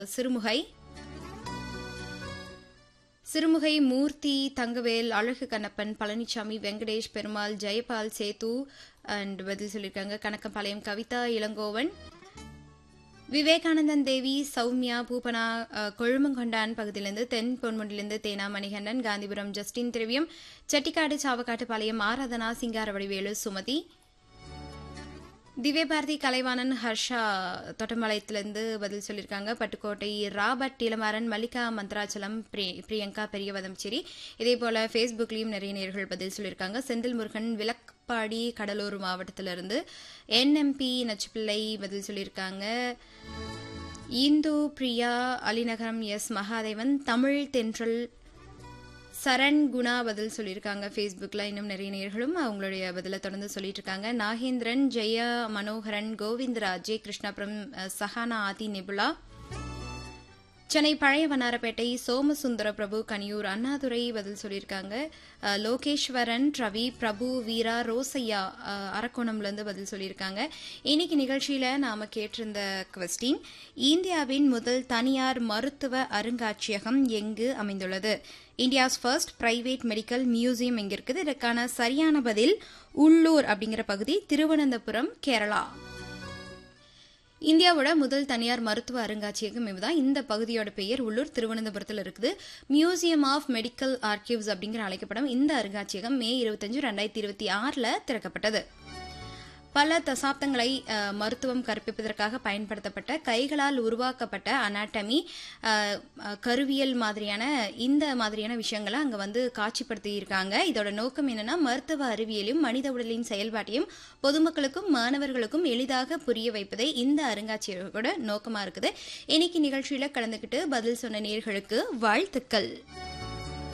சிறுமுகை சிறுமுகை மூர்த்தி தங்கவேல் அழகு கண்ணப்பன் பழனிசாமி வெங்கடேஷ் பெருமாள் ஜெயபால் சேத்து அண்ட் பதில் சொல்லியிருக்காங்க கணக்கம்பாளையம் கவிதா இளங்கோவன் விவேகானந்தன் தேவி சௌமியா பூபனா அஹ், கொழுமங்கொண்டான் பகுதியிலிருந்து தென் பொன்முடியிலிருந்து தேனா மணிகண்டன் காந்திபுரம் ஜஸ்டின் திரவியம் செட்டிக்காடு சாவக்காட்டு பாளையம் ஆராதனா சிங்காரவடிவேலு சுமதி திவ்யபாரதி கலைவாணன் ஹர்ஷா தொட்டம்பாளையத்திலிருந்து பதில் சொல்லியிருக்காங்க பட்டுக்கோட்டை ராபர்ட் இளமாறன் மல்லிகா மந்த்ராச்சலம் பிரி- பிரியங்கா பெரியவதம்சேரி இதே போல ஃபேஸ்புக்லயும் நிறைய நேர்கள் பதில் சொல்லியிருக்காங்க செந்தில் முருகன் விளப்பாடி கடலூர் மாவட்டத்திலிருந்து என்எம்பி நச்சுப்பிள்ளை பதில் சொல்லியிருக்காங்க இந்து பிரியா அலிநகரம் எஸ் மகாதேவன் தமிழ் தென்றல் சரண் குணா பதில் சொல்லியிருக்காங்க ஃபேஸ்புக்கில் இன்னும் நிறைய நேர்களும் அவங்களுடைய பதிலை தொடர்ந்து சொல்லிட்டு இருக்காங்க நாகேந்திரன் ஜெயா மனோகரன் கோவிந்தராஜ் ஜே கிருஷ்ணாபுரம் அஹ், சஹானா ஆதி நிபுலா சென்னை பழைய வண்ணாரப்பேட்டை சோமசுந்தர பிரபு கனியூர் அண்ணாதுரை பதில் சொல்லியிருக்காங்க அஹ், லோகேஸ்வரன் ரவி பிரபு வீரா ரோசையா அஹ், அரக்கோணம்லேருந்து பதில் சொல்லியிருக்காங்க இன்னைக்கு நிகழ்ச்சியில நாம கேட்டிருந்த கொஸ்டின் இந்தியாவின் முதல் தனியார் மருத்துவ அருங்காட்சியகம் எங்கு அமைந்துள்ளது India's first private medical museum எங்க இருக்குது இதற்கான சரியான பதில் உள்ளூர் அப்படிங்கிற பகுதி திருவனந்தபுரம் கேரளா இந்தியாவோட முதல் தனியார் மருத்துவ அருங்காட்சியகம் இதுதான் இந்த பகுதியோட பெயர் உள்ளூர் திருவனந்தபுரத்தில் இருக்குது மியூசியம் ஆஃப் மெடிக்கல் ஆர்கிவ்ஸ் அப்படிங்கிற அழைக்கப்படும் இந்த அருங்காட்சியகம் மே இருபத்தஞ்சு ரெண்டாயிரத்தி இருபத்தி ஆறில் திறக்கப்பட்டது பல தசாப்தங்களை அஹ், மருத்துவம் கற்பிப்பதற்காக பயன்படுத்தப்பட்ட கைகளால் உருவாக்கப்பட்ட அனாட்டமி அஹ், அஹ், கருவியல் மாதிரியான இந்த மாதிரியான விஷயங்களை அங்க வந்து காட்சிப்படுத்தி இருக்காங்க இதோட நோக்கம் என்னன்னா மருத்துவ அறிவியலையும் மனித உடலின் செயல்பாட்டையும் பொதுமக்களுக்கும் மாணவர்களுக்கும் எளிதாக புரிய வைப்பதே இந்த அருங்காட்சியகோட நோக்கமா இருக்குது இன்னைக்கு நிகழ்ச்சியில கலந்துக்கிட்டு பதில் சொன்ன நேர்களுக்கு வாழ்த்துக்கள்